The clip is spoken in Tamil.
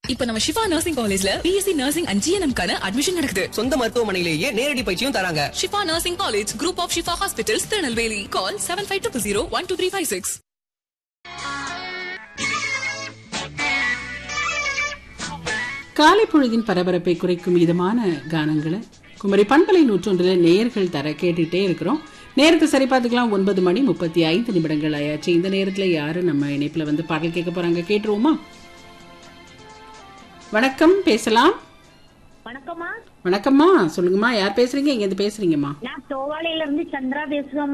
இப்ப நம்ம சிவா நர்சிங் காலேஜ்ல பிஎஸ்சி நர்சிங் அண்ட் ஜிஎன்எம் கான அட்மிஷன் நடக்குது சொந்த மருத்துவமனையிலேயே நேரடி பயிற்சியும் தராங்க Shifa nursing college group of Shifa ஹாஸ்பிட்டல்ஸ் Tirunelveli call seven five two zero one two three five six காலை பொழுதின் பரபரப்பை குறைக்கும் விதமான கானங்களை குமரி பண்பலை நூற்றொன்றில் நேயர்கள் தர கேட்டுட்டே இருக்கிறோம் நேரத்தை சரி பார்த்துக்கலாம் ஒன்பது மணி முப்பத்தி ஐந்து நிமிடங்கள் ஆயாச்சு இந்த நேரத்துல யாரு நம்ம இணைப்புல வந்து பாடல் கேட்க போறாங்க கேட்டுருவோமா வணக்கம் பேசலாம் வணக்கம்மா வணக்கம்மா சொல்லுங்கம்மா யார் பேசுறீங்க எங்க இருந்து பேசுறீங்கம்மா நான் தோவாளையில இருந்து சந்திரா பேசுறோம்